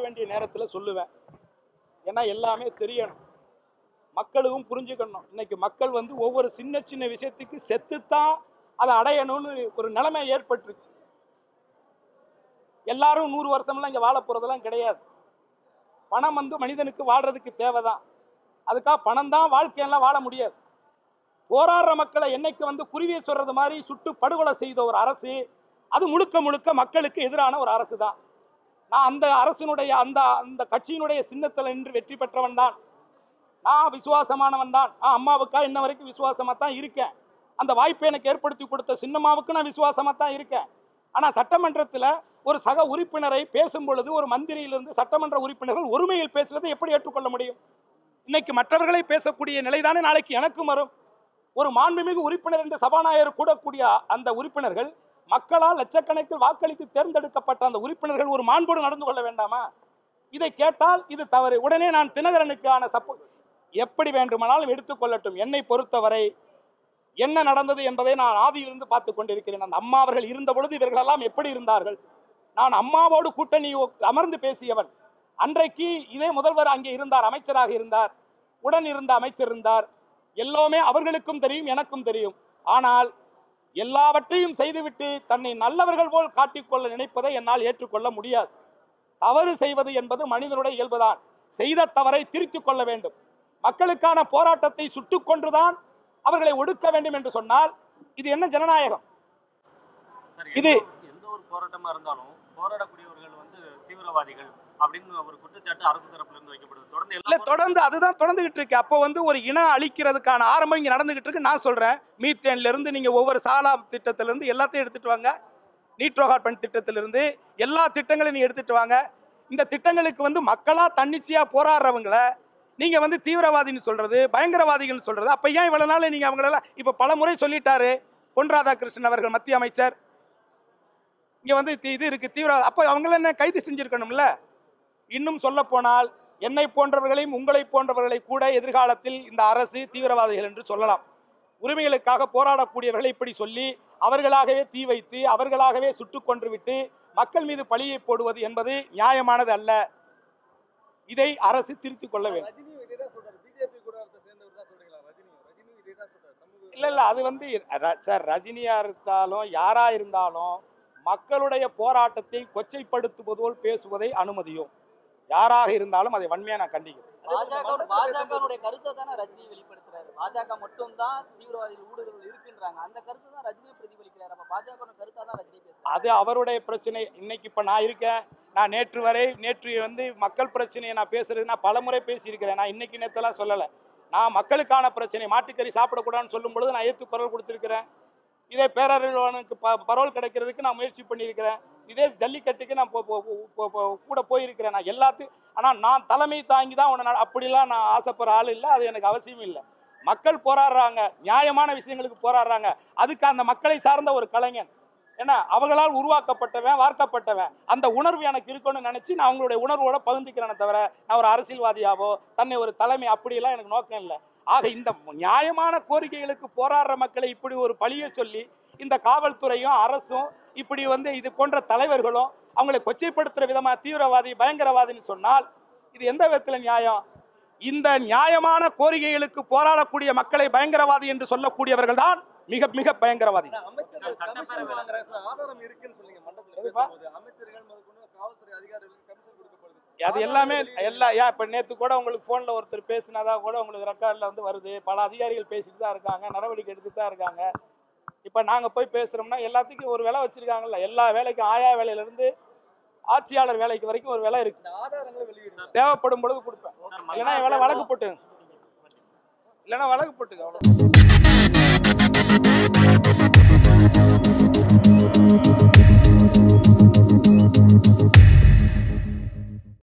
வேண்டிய நேரத்தில் சொல்லுவேன் ஏன்னா எல்லாமே தெரியணும் மக்களும் புரிஞ்சுக்கணும் இன்னைக்கு மக்கள் வந்து ஒவ்வொரு சின்ன சின்ன விஷயத்துக்கு செத்துத்தான் அதை அடையணும்னு ஒரு நிலைமை ஏற்பட்டுருச்சு எல்லாரும் நூறு வருஷம்லாம் இங்கே வாழ போகிறதெல்லாம் கிடையாது பணம் வந்து மனிதனுக்கு வாழ்றதுக்கு தேவைதான் அதுக்காக பணம் தான் வாழ்க்கையெல்லாம் வாழ முடியாது போராடுற மக்களை என்னைக்கு வந்து குருவியை சொல்றது மாதிரி சுட்டு படுகொலை செய்த ஒரு அரசு அது முழுக்க முழுக்க மக்களுக்கு எதிரான ஒரு அரசு தான் நான் அந்த அரசினுடைய அந்த அந்த கட்சியினுடைய சின்னத்தில் நின்று வெற்றி பெற்றவன் தான் நான் விசுவாசமானவன் தான் நான் அம்மாவுக்கா இன்ன வரைக்கும் விசுவாசமா தான் இருக்கேன் அந்த வாய்ப்பை எனக்கு ஏற்படுத்தி கொடுத்த சின்னம்மாவுக்கு நான் விசுவாசமா தான் இருக்கேன் ஆனா சட்டமன்றத்தில் ஒரு சக உறுப்பினரை பேசும் பொழுது ஒரு மந்திரியிலிருந்து சட்டமன்ற உறுப்பினர்கள் ஒருமையில் பேசுவதை எப்படி ஏற்றுக்கொள்ள முடியும் இன்னைக்கு மற்றவர்களை பேசக்கூடிய நிலைதானே நாளைக்கு எனக்கும் வரும் ஒரு மாண்புமிகு உறுப்பினர் என்று சபாநாயகர் கூடக்கூடிய அந்த உறுப்பினர்கள் மக்களால் லட்சக்கணக்கில் வாக்களித்து தேர்ந்தெடுக்கப்பட்ட அந்த உறுப்பினர்கள் ஒரு மாண்போடு நடந்து கொள்ள வேண்டாமா இதை கேட்டால் இது தவறு உடனே நான் தினகரனுக்கான சப்போ எப்படி வேண்டுமானாலும் எடுத்துக்கொள்ளட்டும் என்னை பொறுத்தவரை என்ன நடந்தது என்பதை நான் ஆதியிலிருந்து பார்த்து கொண்டிருக்கிறேன் அந்த அம்மா அவர்கள் இருந்த பொழுது இவர்களெல்லாம் எப்படி இருந்தார்கள் நான் அம்மாவோடு கூட்டணி அமர்ந்து பேசியவன் அன்றைக்கு இதே முதல்வர் அங்கே இருந்தார் அமைச்சராக இருந்தார் உடன் இருந்த அமைச்சர் இருந்தார் எல்லாமே அவர்களுக்கும் தெரியும் எனக்கும் தெரியும் ஆனால் எல்லாவற்றையும் செய்துவிட்டு தன்னை நல்லவர்கள் போல் காட்டிக்கொள்ள நினைப்பதை என்னால் ஏற்றுக்கொள்ள முடியாது தவறு செய்வது என்பது மனிதனுடைய இயல்புதான் செய்த தவறை திருத்திக் கொள்ள வேண்டும் மக்களுக்கான போராட்டத்தை சுட்டுக் கொன்றுதான் அவர்களை ஒடுக்க வேண்டும் என்று சொன்னால் இது என்ன ஜனநாயகம் சார், இது- எந்த- எந்த ஒரு போராட்டமா இருந்தாலும் போராடக்கூடியவர்கள் வந்து தீவிரவாதிகள் அப்படின்னு ஒரு குற்றச்சாட்டு அரசு தரப்புல இருந்து வைக்கப்படுது தொடர்ந்து இல்ல எல்லா தொடர்ந்து அதுதான் தொடர்ந்துகிட்டு இருக்கு அப்போ வந்து ஒரு இனம் அழிக்கிறதுக்கான ஆரம்பம் இங்க நடந்துகிட்டு இருக்கு நான் சொல்றேன் மீத்தேன்ல இருந்து நீங்க ஒவ்வொரு சாலா திட்டத்துல இருந்து எல்லாத்தையும் எடுத்துட்டு வாங்க நீட்ரோகார்பன் திட்டத்திலிருந்து எல்லா திட்டங்களையும் நீங்க எடுத்துட்டு வாங்க இந்த திட்டங்களுக்கு வந்து மக்களா தன்னிச்சையா போராடுறவங்கள நீங்க வந்து தீவிரவாதின்னு சொல்றது பயங்கரவாதிகள்னு சொல்றது அப்ப ஏன் இவ்வளவு நாள் நீங்க அவங்களெல்லாம் இப்ப பல முறை சொல்லிட்டாரு பொன் ராதாகிருஷ்ணன் அவர்கள் மத்திய அமைச்சர் இங்க வந்து தி- இது இருக்கு தீவிரவாத அப்ப அவங்கள என்ன கைது செஞ்சிருக்கணும்ல இன்னும் சொல்ல போனால் என்னை போன்றவர்களையும் உங்களை போன்றவர்களை கூட எதிர்காலத்தில் இந்த அரசு தீவிரவாதிகள் என்று சொல்லலாம் உரிமைகளுக்காக போராடக்கூடியவர்களை இப்படி சொல்லி அவர்களாகவே தீ வைத்து அவர்களாகவே சுட்டுக் கொன்று விட்டு மக்கள் மீது பழியை போடுவது என்பது நியாயமானது அல்ல இதை அரசு திருத்திக் கொள்ள வேண்டும் ரஜினியும் இதே தான் சொல்றாரு பிஜேபி கூட சேர்ந்தவர் தான் சொல்றீங்களா ரஜினியும் ரஜினியும் இதே தான் சொல்றாரு சமூக இல்ல இல்ல அது வந்து ர- சார் ரஜினியா இருந்தாலும் யாரா இருந்தாலும் மக்களுடைய போராட்டத்தை கொச்சைப்படுத்துவது போல் பேசுவதை அனுமதியும் யாராக இருந்தாலும் அதை வன்மையா நான் கண்டிக்கிறேன் பாஜக பாஜகனுடைய கருத்தை தானே ரஜினி வெளிப்படுத்துறாரு பாஜக மட்டும்தான் தீவிரவாதிகள் ஊடுருவல் இருக்குன்றாங்க அந்த கருத்தை தான் ரஜினி பிரதிபலிக்கிறாரு அப்ப பாஜக கருத்தா தான் ரஜினி பேசுறாரு அது அவருடைய பிரச்சனை இன்னைக்கு இப்ப நான் இருக்கேன் நான் நேற்று வரை நேற்று வந்து மக்கள் பிரச்சனையை நான் பேசுறது நான் பலமுறை பேசியிருக்கிறேன் நான் இன்னைக்கு நேத்தெல்லாம் சொல்லலை நான் மக்களுக்கான பிரச்சனை மாட்டுக்கறி சாப்பிடக்கூடாதுன்னு சொல்லும் பொழுது நான் ஏற்று குரல் கொடுத்திருக்கிறேன் இதே பேரறிவாளனுக்கு ப பரோல் கிடைக்கிறதுக்கு நான் முயற்சி பண்ணியிருக்கிறேன் இதே ஜல்லிக்கட்டுக்கு நான் போ- போ- போ- போ- கூட போயிருக்கிறேன் நான் எல்லாத்தையும் ஆனால் நான் தலைமை தாங்கி தான் உன்னை நான் அப்படிலாம் நான் ஆசைப்படுற ஆள் இல்லை அது எனக்கு அவசியம் இல்லை மக்கள் போராடுறாங்க நியாயமான விஷயங்களுக்கு போராடுறாங்க அதுக்கு அந்த மக்களை சார்ந்த ஒரு கலைஞன் ஏன்னா அவங்களால் உருவாக்கப்பட்டவன் வார்க்கப்பட்டவன் அந்த உணர்வு எனக்கு இருக்குன்னு நினைச்சு நான் அவங்களுடைய உணர்வோட பகிர்ந்துக்கிறேனே தவிர நான் ஒரு அரசியல்வாதியாவோ தன்னை ஒரு தலைமை அப்படியெல்லாம் எனக்கு நோக்கம் இல்லை ஆக இந்த நியாயமான கோரிக்கைகளுக்கு போராடுற மக்களை இப்படி ஒரு பழியை சொல்லி இந்த காவல்துறையும் அரசும் இப்படி வந்து இது போன்ற தலைவர்களும் அவங்களை கொச்சைப்படுத்துற விதமா தீவிரவாதி பயங்கரவாதின்னு சொன்னால் இது எந்த விதத்துல நியாயம் இந்த நியாயமான கோரிக்கைகளுக்கு போராடக்கூடிய மக்களை பயங்கரவாதி என்று சொல்லக்கூடியவர்கள் தான் மிக மிக பயங்கரவாதி அமைச்சர்கள் சட்டப்பேரவை- கமிஷன் வாங்குற ஆதாரம் இருக்குன்னு சொன்னீங்க மண்டபத்தில் எதுப்பா? பேசும்போது அமைச்சர்கள் முதற்கொண்டு காவல்துறை அதிகாரிகளுக்கு கமிஷன் கொடுக்கப்படுது அது எல்லாமே எல்லா ஏன் இப்போ நேற்று கூட உங்களுக்கு ஃபோனில் ஒருத்தர் பேசினதா கூட உங்களுக்கு ரெக்கார்டில் வந்து வருது பல அதிகாரிகள் பேசிட்டு தான் இருக்காங்க நடவடிக்கை எடுத்துட்டு தான் இருக்காங்க இப்போ நாங்கள் போய் பேசுகிறோம்னா எல்லாத்துக்கும் ஒரு விலை வச்சுருக்காங்கல்ல எல்லா வேலைக்கும் ஆயா வேலையிலேருந்து ஆட்சியாளர் வேலைக்கு வரைக்கும் ஒரு விலை இருக்கு இந்த ஆதாரங்களை வெளியிடுங்க தேவைப்படும் பொழுது கொடுப்பேன் சார், இல்லைன்னா என் வேலை வழக்கு போட்டு இல்லைன்னா வழக்கு போட்டுங்க அவ்வளோ